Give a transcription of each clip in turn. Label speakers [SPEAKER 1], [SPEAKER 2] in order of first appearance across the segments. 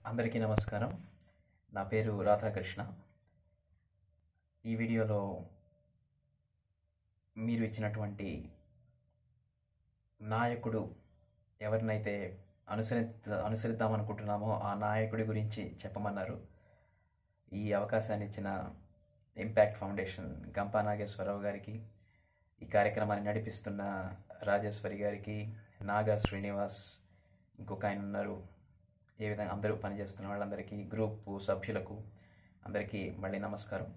[SPEAKER 1] అందరికీ నమస్కారం నా పేరు రాధాకృష్ణ ఈ వీడియోలో మీరు ఇచ్చినటువంటి నాయకుడు ఎవరినైతే అనుసరి అనుసరిద్దామనుకుంటున్నామో ఆ నాయకుడి గురించి చెప్పమన్నారు ఈ అవకాశాన్ని ఇచ్చిన ఇంపాక్ట్ ఫౌండేషన్ గంపా నాగేశ్వరరావు గారికి ఈ కార్యక్రమాన్ని నడిపిస్తున్న రాజేశ్వరి గారికి నాగా శ్రీనివాస్ ఇంకొక ఆయన ఉన్నారు ఏ విధంగా అందరూ పనిచేస్తున్న వాళ్ళందరికీ గ్రూప్ సభ్యులకు అందరికీ మళ్ళీ నమస్కారం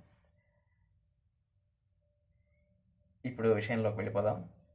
[SPEAKER 1] ఇప్పుడు విషయంలోకి వెళ్ళిపోదాం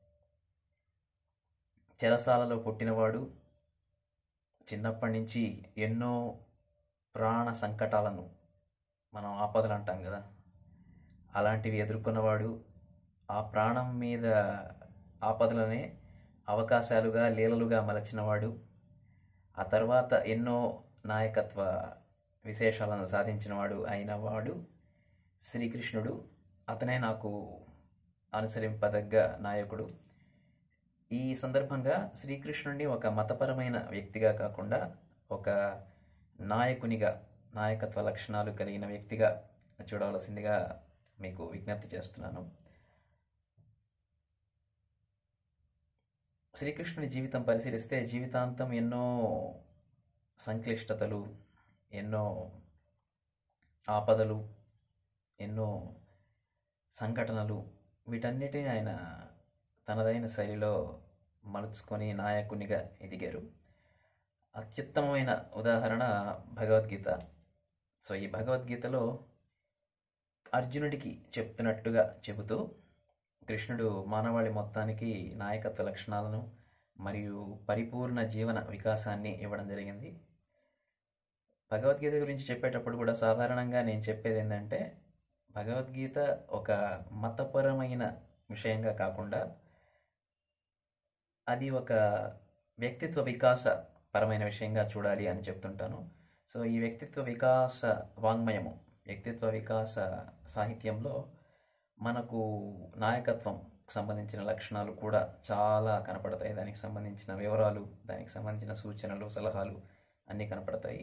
[SPEAKER 1] చెరసాలలో పుట్టినవాడు చిన్నప్పటి నుంచి ఎన్నో ప్రాణ సంకటాలను మనం ఆపదలు అంటాం కదా అలాంటివి ఎదుర్కొన్నవాడు ఆ ప్రాణం మీద ఆపదలనే అవకాశాలుగా లీలలుగా మలచినవాడు ఆ తర్వాత ఎన్నో నాయకత్వ విశేషాలను సాధించినవాడు అయిన వాడు శ్రీకృష్ణుడు అతనే నాకు అనుసరింపదగ్గ నాయకుడు ఈ సందర్భంగా శ్రీకృష్ణుడిని ఒక మతపరమైన వ్యక్తిగా కాకుండా ఒక నాయకునిగా నాయకత్వ లక్షణాలు కలిగిన వ్యక్తిగా చూడవలసిందిగా మీకు విజ్ఞప్తి చేస్తున్నాను శ్రీకృష్ణుని జీవితం పరిశీలిస్తే జీవితాంతం ఎన్నో సంక్లిష్టతలు ఎన్నో ఆపదలు ఎన్నో సంఘటనలు వీటన్నిటిని ఆయన తనదైన శైలిలో మలుచుకొని నాయకునిగా ఎదిగారు అత్యుత్తమమైన ఉదాహరణ భగవద్గీత సో ఈ భగవద్గీతలో అర్జునుడికి చెప్తున్నట్టుగా చెబుతూ కృష్ణుడు మానవాళి మొత్తానికి నాయకత్వ లక్షణాలను మరియు పరిపూర్ణ జీవన వికాసాన్ని ఇవ్వడం జరిగింది భగవద్గీత గురించి చెప్పేటప్పుడు కూడా సాధారణంగా నేను చెప్పేది ఏంటంటే భగవద్గీత ఒక మతపరమైన విషయంగా కాకుండా అది ఒక వ్యక్తిత్వ వికాస పరమైన విషయంగా చూడాలి అని చెప్తుంటాను సో ఈ వ్యక్తిత్వ వికాస వాంగ్మయము వ్యక్తిత్వ వికాస సాహిత్యంలో మనకు నాయకత్వం సంబంధించిన లక్షణాలు కూడా చాలా కనపడతాయి దానికి సంబంధించిన వివరాలు దానికి సంబంధించిన సూచనలు సలహాలు అన్నీ కనపడతాయి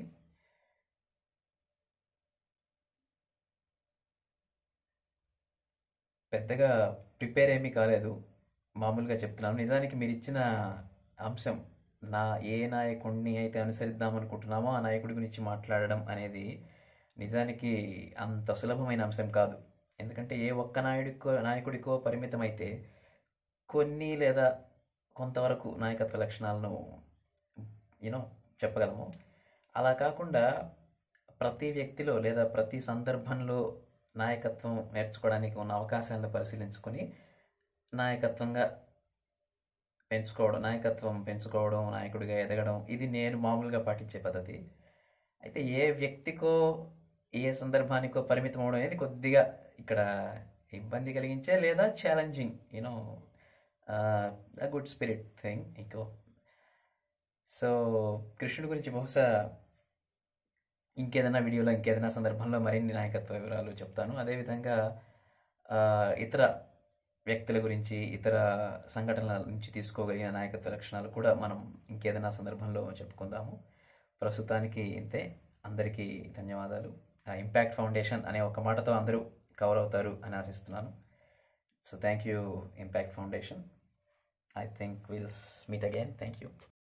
[SPEAKER 1] పెద్దగా ప్రిపేర్ ఏమీ కాలేదు మామూలుగా చెప్తున్నాను నిజానికి మీరు ఇచ్చిన అంశం నా ఏ నాయకుడిని అయితే అనుసరిద్దాం అనుకుంటున్నామో ఆ నాయకుడి గురించి మాట్లాడడం అనేది నిజానికి అంత సులభమైన అంశం కాదు ఎందుకంటే ఏ ఒక్క నాయుడికో నాయకుడికో పరిమితమైతే కొన్ని లేదా కొంతవరకు నాయకత్వ లక్షణాలను యూనో చెప్పగలము అలా కాకుండా ప్రతి వ్యక్తిలో లేదా ప్రతి సందర్భంలో నాయకత్వం నేర్చుకోవడానికి ఉన్న అవకాశాలను పరిశీలించుకొని నాయకత్వంగా పెంచుకోవడం నాయకత్వం పెంచుకోవడం నాయకుడిగా ఎదగడం ఇది నేను మామూలుగా పాటించే పద్ధతి అయితే ఏ వ్యక్తికో ఏ సందర్భానికో పరిమితం అవడం అనేది కొద్దిగా ఇక్కడ ఇబ్బంది కలిగించే లేదా challenging you know uh good spirit thing ఇంకో సో కృష్ణుడి గురించి బహుశా ఇంకేదైనా వీడియోలో ఇంకేదైనా సందర్భంలో మరిన్ని నాయకత్వ వివరాలు చెప్తాను అదేవిధంగా ఇతర వ్యక్తుల గురించి ఇతర సంఘటనల నుంచి తీసుకోగలిగిన నాయకత్వ లక్షణాలు కూడా మనం ఇంకేదైనా సందర్భంలో చెప్పుకుందాము ప్రస్తుతానికి ఇంతే అందరికీ ధన్యవాదాలు ఇంపాక్ట్ ఫౌండేషన్ అనే ఒక మాటతో అందరూ కవర్ అవుతారు అని ఆశిస్తున్నాను so thank you impact foundation I think we'll meet again thank you